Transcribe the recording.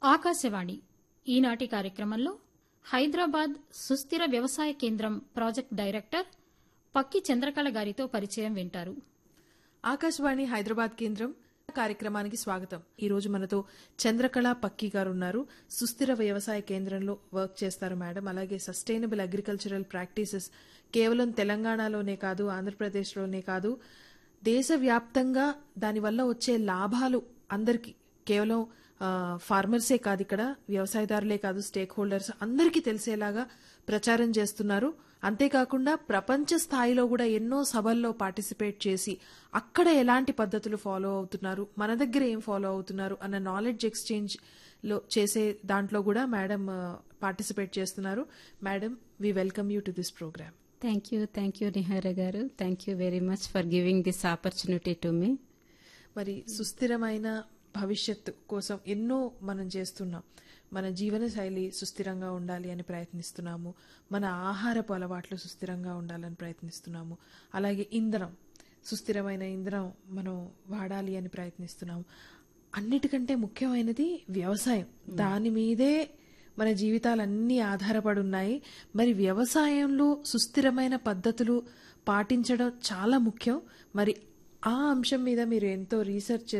ఆకాశవాణి ఈనాటి కార్యక్రమంలో హైదరాబాద్ సుస్థిర వ్యవసాయ కేంద్రం ప్రాజెక్ట్ డైరెక్టర్ పక్కి చంద్రకళ గారితో పరిచయం వింటారు ఆకాశవాణి హైదరాబాద్ కేంద్రం కార్యక్రమానికి స్వాగతం ఈ రోజు మనతో చంద్రకళ పక్కి గారు ఉన్నారు సుస్థిర వ్యవసాయ కేంద్రంలో వర్క్ చేస్తారు మేడం అలాగే సస్టైనబుల్ అగ్రికల్చరల్ ప్రాక్టీసెస్ కేవలం తెలంగాణలోనే కాదు ఆంధ్రప్రదేశ్లోనే కాదు దేశవ్యాప్తంగా దానివల్ల వచ్చే లాభాలు అందరికీ కేవలం ఆ, ఫార్మర్సే కాదు ఇక్కడ వ్యవసాయదారులే కాదు స్టేక్ హోల్డర్స్ అందరికీ తెలిసేలాగా ప్రచారం చేస్తున్నారు అంతేకాకుండా ప్రపంచ స్థాయిలో కూడా ఎన్నో సభల్లో పార్టిసిపేట్ చేసి అక్కడ ఎలాంటి పద్ధతులు ఫాలో అవుతున్నారు మన దగ్గర ఏం ఫాలో అవుతున్నారు అన్న నాలెడ్జ్ ఎక్స్చేంజ్ లో చేసే దాంట్లో కూడా మేడం పార్టిసిపేట్ చేస్తున్నారు madam we welcome you to this programme thank you thank you Nihara garu thank you very much for giving this opportunity to me మరి సుస్థిరమైన భవిష్యత్తు కోసం ఎన్నో మనం చేస్తున్నాం మన జీవన శైలి సుస్థిరంగా ఉండాలి అని ప్రయత్నిస్తున్నాము మన ఆహారపు అలవాట్లు సుస్థిరంగా ఉండాలని ప్రయత్నిస్తున్నాము అలాగే ఇంధనం సుస్థిరమైన ఇంధనం మనం వాడాలి అని ప్రయత్నిస్తున్నాము అన్నిటికంటే ముఖ్యమైనది వ్యవసాయం దాని మీదే మన జీవితాలన్నీ ఆధారపడి ఉన్నాయి మరి వ్యవసాయంలో సుస్థిరమైన పద్ధతులు పాటించడం చాలా ముఖ్యం మరి ఆ అంశం మీద మీరు ఎంతో రీసెర్చ్